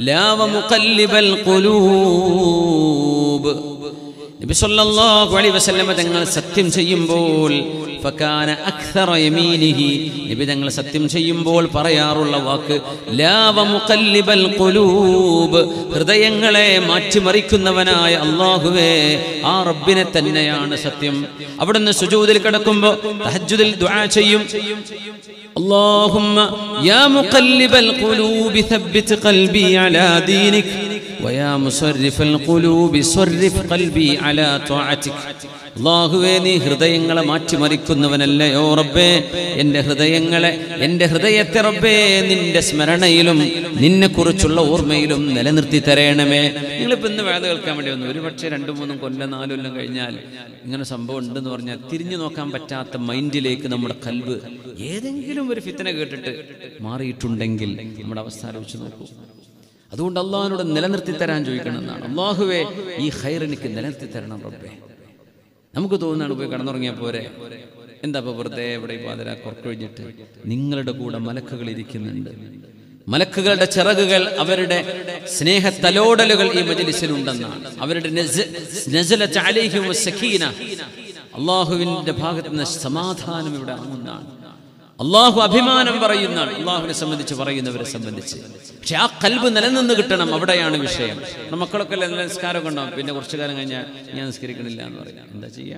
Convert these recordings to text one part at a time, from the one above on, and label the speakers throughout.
Speaker 1: ലാ വമുഖല്ലിബൽ ഖുലൂബ് നബി സല്ലല്ലാഹു അലൈഹി വസല്ലമ തങ്ങൾ സത്യം ചെയ്യുമ്പോൾ ഫകാന അക്സറ യമീനിഹി നബി തങ്ങൾ സത്യം ചെയ്യുമ്പോൾ പറയാറുള്ള വാക്ക് ലാ വമുഖല്ലിബൽ ഖുലൂബ് ഹൃദയങ്ങളെ മാറ്റിമറിക്കുന്നവനായ അല്ലാഹുവേ ആ റബ്ബിനെ തന്നെയാണ് സത്യം അവിടുന്ന് സുജൂദിൽ കിടക്കുമ്പോൾ തഹജ്ജുദിൽ ദുആ ചെയ്യും اللهم يا مقلب القلوب ثبت قلبي على دينك ويا مصرف القلوب صرف قلبي على طاعتك അള്ളാഹുവേ നീ ഹൃദയങ്ങളെ മാറ്റിമറിക്കുന്നവനല്ലയോ റബ്ബേ എൻ്റെ ഹൃദയങ്ങളെ എൻ്റെ ഹൃദയത്തെ റബ്ബേ നിന്റെ സ്മരണയിലും നിന്നെ കുറിച്ചുള്ള ഓർമ്മയിലും നിലനിർത്തി തരയണമേ നിങ്ങളിപ്പോൾ ഇന്ന് വേദ കേൾക്കാൻ വേണ്ടി വന്നു ഒരു പക്ഷേ രണ്ടു മൂന്നും കൊല്ലം നാലും കൊല്ലം കഴിഞ്ഞാൽ ഇങ്ങനെ സംഭവം ഉണ്ടെന്ന് പറഞ്ഞാൽ തിരിഞ്ഞു നോക്കാൻ പറ്റാത്ത മൈൻഡിലേക്ക് നമ്മുടെ കൽവ് ഏതെങ്കിലും ഒരു ഫിത്തന കേട്ടിട്ട് മാറിയിട്ടുണ്ടെങ്കിൽ നമ്മുടെ അവസ്ഥ ആലോചിച്ച് നോക്കൂ അതുകൊണ്ട് അള്ളാഹിനോട് നിലനിർത്തി തരാൻ ചോദിക്കണം എന്നാണ് അള്ളാഹുവേ ഈ ഹൈർ എനിക്ക് നിലനിർത്തി തരണം റബ്ബേ നമുക്ക് തോന്നുന്നതാണ് പോയി കിടന്നുറങ്ങിയാൽ പോരെ എന്താ ഇപ്പൊ വെറുതെ ഇവിടെ പാതിര കുറക്കൊഴിഞ്ഞിട്ട് നിങ്ങളുടെ കൂടെ മലക്കുകൾ ഇരിക്കുന്നുണ്ട് മലക്കുകളുടെ ചിറകുകൾ അവരുടെ സ്നേഹത്തലോടലുകൾ ഈ മജലിസിലുണ്ടെന്നാണ് അവരുടെ നസ- നസലത്ത് അലൈഹിം സഖീന അള്ളാഹുവിന്റെ ഭാഗത്ത് നിന്ന് സമാധാനം ഇവിടെ ഇറങ്ങുന്നതാണ് അള്ളാഹു അഭിമാനം പറയുന്നതാണ് അള്ളാഹുവിനെ സംബന്ധിച്ച് പറയുന്നവരെ സംബന്ധിച്ച് പക്ഷെ ആ കൽബ് നിലനിന്ന് കിട്ടണം അവിടെയാണ് വിഷയം നമ്മുടെ മക്കളൊക്കെ അല്ലേ നല്ല നിസ്കാരമൊക്കെ ഉണ്ടാവും പിന്നെ കുറച്ചു കാലം കഴിഞ്ഞാൽ ഞാൻ നിസ്കരിക്കണില്ല എന്ന് പറയാം എന്താ ചെയ്യാ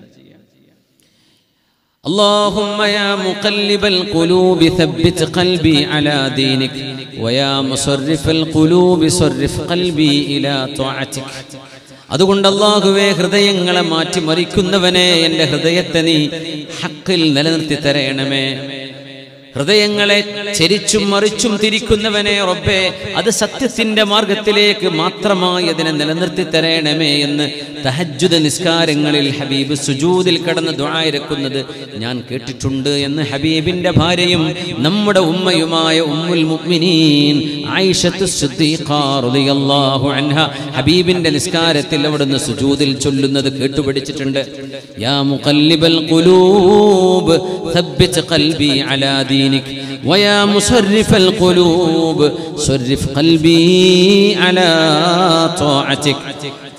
Speaker 1: اللهم يا مقلب القلوب ثبت قلبي على دينك ويا مصرف القلوب صرف قلبي إلى طاعتك അതുകൊണ്ട് അള്ളാഹുവേ ഹൃദയങ്ങളെ മാറ്റി മറിക്കുന്നവനെ എൻ്റെ ഹൃദയത്തെ നീ ഹക്കിൽ നിലനിർത്തി തരയണമേ ഹൃദയങ്ങളെ ചെരിച്ചും മറിച്ചും തിരിക്കുന്നവനെ റബ്ബേ അത് സത്യത്തിന്റെ മാർഗത്തിലേക്ക് മാത്രമായി അതിനെ നിലനിർത്തി തരയണമേ എന്ന് തഹജ്ജുദ നിസ്കാരങ്ങളിൽ ഹബീബ് സുജൂദിൽ കടന്ന് ദുആയിരക്കുന്നത് ഞാൻ കേട്ടിട്ടുണ്ട് എന്ന് ഹബീബിന്റെ ഭാര്യയും നമ്മുടെ ഉമ്മയുമായ ഉമ്മുൽ മുഅ്മിനീൻ ആയിഷത്തു സിദ്ദീഖ റളിയല്ലാഹു അൻഹ ഹബീബിന്റെ നിസ്കാരത്തിൽ അവിടുന്ന് സുജൂദിൽ ചൊല്ലുന്നത് കേട്ടുപിടിച്ചിട്ടുണ്ട് യാ മുഖല്ലിബൽ ഖുലൂബ് ثبت قلبي على دينك ويا مصرف القلوب صرف قلبي على طاعتك